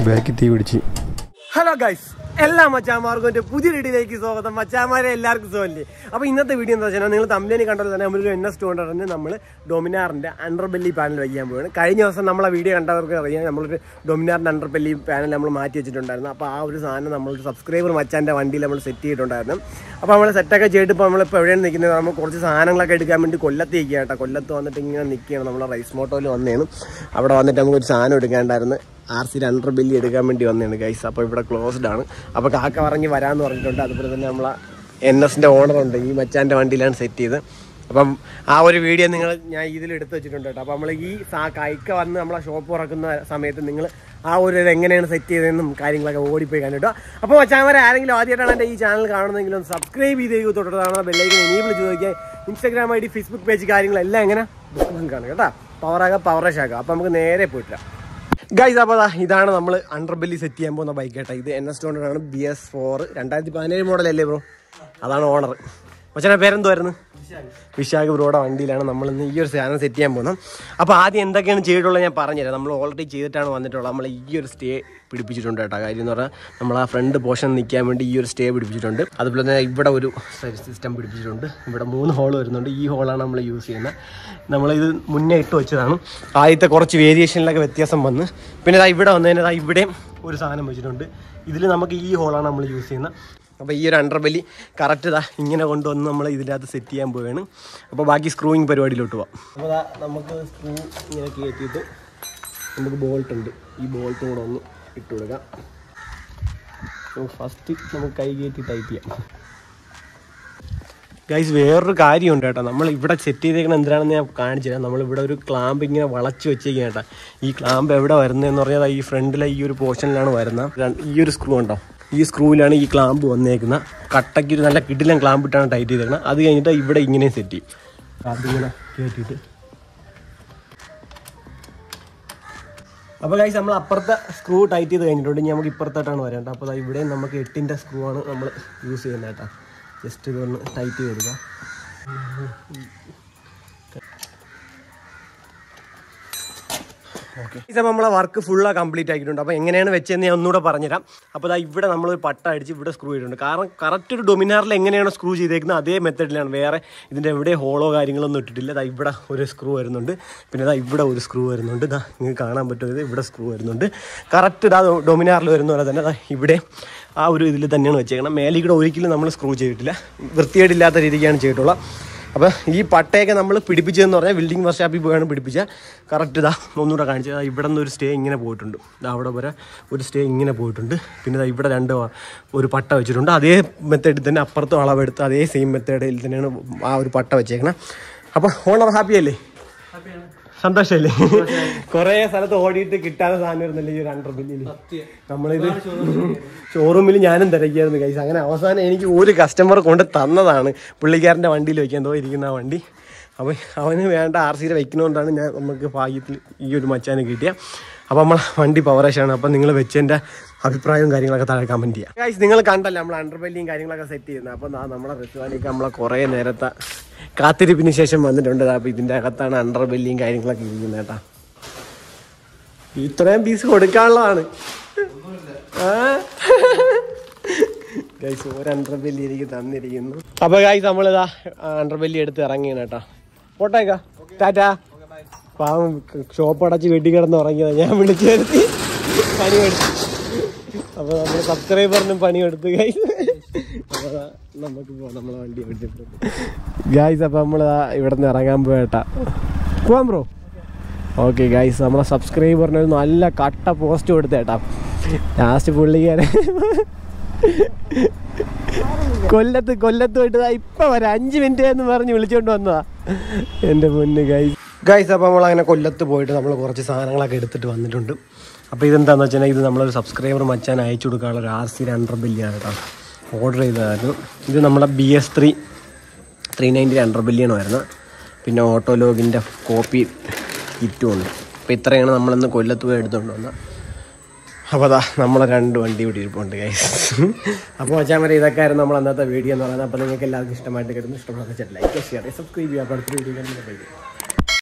ബാക്കി തീ പിടിച്ച് ഹലോ ഗൈസ് എല്ലാ മച്ചാമാർക്കും എൻ്റെ പുതിയ വീഡിയോയിലേക്ക് സ്വാഗതം മച്ചാമാരെ എല്ലാവർക്കും സുഖമല്ലേ അപ്പോൾ ഇന്നത്തെ വീഡിയോ എന്താ വെച്ചാൽ നിങ്ങൾ തമ്മിലേനി കണ്ടത് തന്നെ നമ്മളൊരു എൻ എസ് ടു ഹൺഡ്രഡിന് നമ്മൾ ഡൊമിനാറിൻ്റെ അണ്ടർ ബെല്ലി പാനൽ വയ്ക്കാൻ പോവുകയാണ് കഴിഞ്ഞ ദിവസം നമ്മളെ വീഡിയോ കണ്ടവർക്ക് അറിയാം നമ്മളൊരു ഡൊമിനാറിൻ്റെ അണ്ടർ ബെല്ലി പാനൽ നമ്മൾ മാറ്റി വെച്ചിട്ടുണ്ടായിരുന്നു അപ്പോൾ ആ ഒരു സാധനം നമ്മളൊരു സബ്സ്ക്രൈബർ മച്ചാൻ്റെ വണ്ടിയിൽ നമ്മൾ സെറ്റ് ചെയ്തിട്ടുണ്ടായിരുന്നു അപ്പോൾ നമ്മൾ സെറ്റൊക്കെ ചെയ്തിട്ട് ഇപ്പോൾ നമ്മളിപ്പോൾ എവിടെയാണ് നിൽക്കുന്നത് നമ്മൾ കുറച്ച് സാധനങ്ങളൊക്കെ എടുക്കാൻ വേണ്ടി കൊല്ലത്ത് നിൽക്കുക കേട്ടോ കൊല്ലത്ത് വന്നിട്ട് ഇങ്ങനെ നിൽക്കുകയാണ് നമ്മൾ റൈസ് മോട്ടോയിൽ വന്നതാണ് അവിടെ വന്നിട്ട് നമുക്കൊരു സാധനം എടുക്കാണ്ടായിരുന്നു ആർ സി അണ്ടർ ബില്ല് എടുക്കാൻ വേണ്ടി വന്നതാണ് ഗൈസ് അപ്പോൾ ഇവിടെ ക്ലോസ്ഡ് ആണ് അപ്പോൾ കാക്ക പറഞ്ഞ് വരാമെന്ന് പറഞ്ഞിട്ടുണ്ട് അതുപോലെ തന്നെ നമ്മളെ എൻ എസിൻ്റെ ഓണറുണ്ട് ഈ മച്ചാൻ്റെ വണ്ടിയിലാണ് സെറ്റ് ചെയ്ത് അപ്പം ആ ഒരു വീഡിയോ നിങ്ങൾ ഞാൻ ഇതിൽ എടുത്ത് വെച്ചിട്ടുണ്ട് കേട്ടോ അപ്പോൾ നമ്മൾ ഈ സാ കൈക്ക വന്ന് നമ്മളെ ഷോപ്പ് തുറക്കുന്ന സമയത്ത് നിങ്ങൾ ആ ഒരു ഇത് എങ്ങനെയാണ് സെറ്റ് ചെയ്തതെന്നും കാര്യങ്ങളൊക്കെ ഓടിപ്പോയി കണ്ടിട്ടോ അപ്പോൾ മച്ചാന്മാരെ ആരെങ്കിലും ആദ്യമായിട്ടാണ് എൻ്റെ ഈ ചാനൽ കാണുന്നതെങ്കിലും സബ്സ്ക്രൈബ് ചെയ്ത് തൊട്ടതാണ് ബെല്ലൈക്കൻ എനീബിൾ ചോദിക്കുക Instagram I D Facebook page കാര്യങ്ങളെല്ലാം എങ്ങനെ ലിങ്കാണ് കേട്ടോ പവറാക പവറേഷ് ആക്കുക അപ്പോൾ നമുക്ക് നേരെ പോയിട്ടില്ല ഗൈസ് അപ്പോൾ ദാ ഇതാണ് നമ്മൾ അണ്ടർ ബെല്ലി സെറ്റ് ചെയ്യാൻ പോകുന്ന ബൈക്ക് കേട്ടോ ഇത് എൻ എസ് ആണ് ബി എസ് ഫോർ രണ്ടായിരത്തി പതിനേഴ് മോഡലല്ലേ ബ്രോ അതാണ് ഓണർ മച്ചനെ പേരെന്തുമായിരുന്നു വിശാഖ് ബ്രോയുടെ വണ്ടിയിലാണ് നമ്മൾ ഇന്ന് ഈ ഒരു സാധനം സെറ്റ് ചെയ്യാൻ പോകുന്നത് അപ്പോൾ ആദ്യം എന്തൊക്കെയാണ് ചെയ്തിട്ടുള്ളത് ഞാൻ പറഞ്ഞുതരാം നമ്മൾ ഓൾറെഡി ചെയ്തിട്ടാണ് വന്നിട്ടുള്ളത് നമ്മൾ ഈ ഒരു സ്റ്റേ പിടിപ്പിച്ചിട്ടുണ്ട് കേട്ടോ കാര്യം എന്ന് പറഞ്ഞാൽ നമ്മൾ ആ ഫ്രണ്ട് പോർഷൻ നിൽക്കാൻ വേണ്ടി ഈ ഒരു സ്റ്റേ പിടിപ്പിച്ചിട്ടുണ്ട് അതുപോലെ തന്നെ ഇവിടെ ഒരു സിസ്റ്റം പിടിപ്പിച്ചിട്ടുണ്ട് ഇവിടെ മൂന്ന് ഹോൾ വരുന്നുണ്ട് ഈ ഹോളാണ് നമ്മൾ യൂസ് ചെയ്യുന്നത് നമ്മളിത് മുന്നേ ഇട്ട് വെച്ചതാണ് ആദ്യത്തെ കുറച്ച് വേരിയേഷനിലൊക്കെ വ്യത്യാസം വന്ന് പിന്നെ ദാ ഇവിടെ വന്നതിന് ദാ ഇവിടെയും ഒരു സാധനം വെച്ചിട്ടുണ്ട് ഇതിൽ നമുക്ക് ഈ ഹോളാണ് നമ്മൾ യൂസ് ചെയ്യുന്നത് അപ്പോൾ ഈ ഒരു അണ്ടർ ബെല്ലി കറക്റ്റ് ഇതാ ഇങ്ങനെ കൊണ്ടുവന്ന് നമ്മൾ ഇതിനകത്ത് സെറ്റ് ചെയ്യാൻ പോവുകയാണ് അപ്പോൾ ബാക്കി സ്ക്രൂയിങ് പരിപാടിയിലോട്ട് പോവാം അപ്പോൾ ദാ നമുക്ക് സ്ക്രൂ ഇങ്ങനെ കയറ്റിയിട്ട് നമുക്ക് ബോൾട്ട് ഉണ്ട് ഈ ബോൾട്ട് കൂടെ ഒന്ന് ഇട്ട് കൊടുക്കാം ഫസ്റ്റ് നമുക്ക് കൈ കയറ്റി ടൈറ്റ് ചെയ്യാം ഗൈസ് വേറൊരു കാര്യമുണ്ട് കേട്ടോ നമ്മൾ ഇവിടെ സെറ്റ് ചെയ്തേക്കണം എന്തിനാണെന്ന് ഞാൻ കാണിച്ചു തരാം നമ്മളിവിടെ ഒരു ക്ലാമ്പ് ഇങ്ങനെ വളച്ച് വെച്ചേക്കാം കേട്ടോ ഈ ക്ലാമ്പ് എവിടെ വരുന്നതെന്ന് പറഞ്ഞാൽ ഈ ഫ്രണ്ടിലെ ഈ ഒരു പോർഷനിലാണ് വരുന്നത് രണ്ട്- ഈ ഒരു സ്ക്രൂ ഉണ്ടോ ഈ സ്ക്രൂവിലാണ് ഈ ക്ലാമ്പ് വന്നേക്കുന്നത് കട്ടയ്ക്ക് ഒരു നല്ല കിടിലം ക്ലാമ്പ് ഇട്ടാണ് ടൈറ്റ് ചെയ്തേക്കുന്നത് അത് കഴിഞ്ഞിട്ട് ഇവിടെ ഇങ്ങനെ സെറ്റ് ചെയ്യും അതിങ്ങനെ കയറ്റിയിട്ട് അപ്പോൾ ഗൈസ് നമ്മൾ അപ്പുറത്തെ സ്ക്രൂ ടൈറ്റ് ചെയ്ത് കഴിഞ്ഞിട്ടുണ്ട് ഇനി നമുക്ക് ഇപ്പുറത്തോട്ടാണ് വരേണ്ടത് അപ്പോൾ ദാ ഇവിടെയും നമുക്ക് എട്ടിൻ്റെ സ്ക്രൂ ആണ് നമ്മൾ യൂസ് ചെയ്യുന്നത് കേട്ടോ ജസ്റ്റ് ഇതൊന്ന് ടൈറ്റ് ചെയ്ത് കൊടുക്കാം ഓക്കെ ഇപ്പം നമ്മളെ വർക്ക് ഫുള്ള് കംപ്ലീറ്റ് ആക്കിയിട്ടുണ്ട് അപ്പോൾ എങ്ങനെയാണ് വെച്ചതെന്ന് ഞാൻ ഒന്നുകൂടെ പറഞ്ഞുതരാം അപ്പോൾ ദാ ഇവിടെ നമ്മൾ ഒരു പട്ട അടിച്ച് ഇവിടെ സ്ക്രൂ ചെയ്തിട്ടുണ്ട് കാരണം കറക്റ്റ് ഒരു ഡൊമിനാറിൽ എങ്ങനെയാണ് സ്ക്രൂ ചെയ്തേക്കുന്നത് അതേ മെത്തഡിലാണ് വേറെ ഇതിൻ്റെ എവിടെ ഹോളോ കാര്യങ്ങളൊന്നും ഇട്ടിട്ടില്ല ദാ ഇവിടെ ഒരു സ്ക്രൂ വരുന്നുണ്ട് പിന്നെ ദാ ഇവിടെ ഒരു സ്ക്രൂ വരുന്നുണ്ട് ദാ നിങ്ങൾക്ക് കാണാൻ പറ്റുന്നത് ഇവിടെ സ്ക്രൂ വരുന്നുണ്ട് കറക്റ്റ് ഇതാ ഡൊമിനാറിൽ വരുന്ന പോലെ തന്നെ ദാ ഇവിടെ ആ ഒരു ഇതിൽ തന്നെയാണ് വെച്ചേക്കണം മേലെ കൂടെ ഒരിക്കലും നമ്മൾ സ്ക്രൂ ചെയ്തിട്ടില്ല വൃത്തികേടില്ലാത്ത രീതിക്കാണ് ചെയ്തിട്ടുള്ളത് അപ്പോൾ ഈ പട്ടയൊക്കെ നമ്മൾ പിടിപ്പിച്ചതെന്ന് പറഞ്ഞാൽ ബിൽഡിംഗ് വർഷാപ്പിൽ പോയാണ് പിടിപ്പിച്ച കറക്റ്റ് ഇതാ ഒന്നുകൂടെ കാണിച്ചത് ഇവിടെ നിന്ന് ഒരു സ്റ്റേ ഇങ്ങനെ പോയിട്ടുണ്ട് ഇതാ അവിടെ വരെ ഒരു സ്റ്റേ ഇങ്ങനെ പോയിട്ടുണ്ട് പിന്നെ ദാ ഇവിടെ രണ്ട് വ- ഒരു പട്ട വെച്ചിട്ടുണ്ട് അതേ മെത്തേഡിൽ തന്നെ അപ്പുറത്തും അളവെടുത്ത് അതേ സെയിം മെത്തേഡിൽ തന്നെയാണ് ആ ഒരു പട്ട വെച്ചേക്കണം അപ്പോൾ ഓണർ ഹാപ്പി അല്ലേ സന്തോഷമല്ലേ കുറേ സ്ഥലത്ത് ഓടിയിട്ട് കിട്ടാതെ സാധനം വരുന്നില്ല ഈ ഒരു അണ്ടർ ബില്ലിൽ നമ്മളിത് ഷോറൂമിൽ ഞാനും തിരക്കിയായിരുന്നു കൈസ് അങ്ങനെ അവസാനം എനിക്ക് ഒരു കസ്റ്റമർ കൊണ്ട് തന്നതാണ് പുള്ളിക്കാരൻ്റെ വണ്ടിയിൽ വെക്കാൻ എന്തോ ഇരിക്കുന്ന ആ വണ്ടി അപ്പോൾ അവന് വേണ്ട ആർ സിയിൽ വയ്ക്കുന്നതുകൊണ്ടാണ് ഞാൻ നമുക്ക് ഭാഗ്യത്തിൽ ഈ ഒരു മച്ചാന് കിട്ടിയ അപ്പോൾ നമ്മൾ വണ്ടി പവറേഷാണ് അപ്പോൾ നിങ്ങൾ വെച്ചതിൻ്റെ അഭിപ്രായവും കാര്യങ്ങളൊക്കെ താഴെ കമൻറ്റ് ചെയ്യാം ഗൈസ് നിങ്ങൾ കണ്ടല്ലോ നമ്മൾ അണ്ടർ ബെല്ലിയും കാര്യങ്ങളൊക്കെ സെറ്റ് ചെയ്യുന്നത് അപ്പോൾ ദാ നമ്മളെ റെസ്റ്റോറൻറ്റിലേക്ക് നമ്മളെ കുറേ നേരത്തെ കാത്തിരിപ്പിന് ശേഷം വന്നിട്ടുണ്ട് അപ്പോൾ ഇതിൻ്റെ അകത്താണ് അണ്ടർ ബെല്ലിയും കാര്യങ്ങളൊക്കെ ഇരിക്കുന്നത് കേട്ടാ ഇത്രയും പീസ് കൊടുക്കാനുള്ളതാണ് ഗൈസ് ഒരു അണ്ടർ ബെല്ലി എനിക്ക് തന്നിരിക്കുന്നു അപ്പൊ ഗൈസ് നമ്മളിതാ അണ്ടർ ബെല്ലി എടുത്ത് ഇറങ്ങിയാണ് കേട്ടാ പോട്ടേക്കാ ടാറ്റാ പാവം ഷോപ്പ് അടച്ച് വീട്ടിൽ കിടന്ന് ഉറങ്ങിയതാ ഞാൻ വിളിച്ചു വരുത്തി പണി എടുത്തു അപ്പൊ നമ്മൾ സബ്സ്ക്രൈബറിനും പണി കൊടുത്തു ഗൈസ് അപ്പൊ ദാ നമുക്ക് പോവാം നമ്മളെ വണ്ടി എടുത്തിട്ട് ഗൈസ് അപ്പൊ നമ്മൾ ഇവിടെ നിന്ന് ഇറങ്ങാൻ പോയേട്ടാ പോവാം ബ്രോ ഓക്കെ ഗൈസ് നമ്മളെ സബ്സ്ക്രൈബറിന് ഒരു നല്ല കട്ട പോസ്റ്റ് കൊടുത്തേട്ടാ ലാസ്റ്റ് പുള്ളിക്കാരെ കൊല്ലത്ത് കൊല്ലത്ത് പോയിട്ട് ദാ ഇപ്പൊ വരാം അഞ്ച് മിനിറ്റ് എന്ന് പറഞ്ഞ് വിളിച്ചോണ്ട് വന്നതാ എൻ്റെ മുന്ന് ഗൈസ് ഗൈസ് അപ്പോൾ നമ്മൾ അങ്ങനെ കൊല്ലത്ത് പോയിട്ട് നമ്മൾ കുറച്ച് സാധനങ്ങളൊക്കെ എടുത്തിട്ട് വന്നിട്ടുണ്ട് അപ്പോൾ ഇതെന്താണെന്ന് വെച്ചാൽ ഇത് നമ്മളൊരു സബ്സ്ക്രൈബർ മച്ചാൻ അയച്ചു കൊടുക്കാനുള്ള ഒരു ആർ സി രണ്ടര ബില്ലിയാണ് കേട്ടോ ഓർഡർ ചെയ്തതായിരുന്നു ഇത് നമ്മളെ B S three three ninety രണ്ടര ബില്ലിയാണ് വരുന്നത് പിന്നെ ഓട്ടോ ലോഗിൻ്റെ കോപ്പി കിറ്റും ഉണ്ട് അപ്പോൾ ഇത്രയാണ് നമ്മളിന്ന് കൊല്ലത്ത് പോയി എടുത്തുകൊണ്ട് വന്നത് അപ്പോൾ അതാ നമ്മളെ രണ്ട് വണ്ടി ഇവിടെ ഇരിപ്പുണ്ട് ഗൈസ് അപ്പോൾ വെച്ചാൽ മതി ഇതൊക്കെ ആയിരുന്നു നമ്മൾ അന്നത്തെ വീഡിയോ എന്ന് പറയുന്നത് അപ്പോൾ നിങ്ങൾക്ക് എല്ലാവർക്കും ഇഷ്ടമായിട്ട് കിട്ടുന്നു ഇഷ്ടപ്പെടുന്ന ലൈക്ക് ഷെയർ സബ്സ്ക്രൈബ് ചെയ്യുക അപ്പോൾ അടുത്ത വീഡിയോ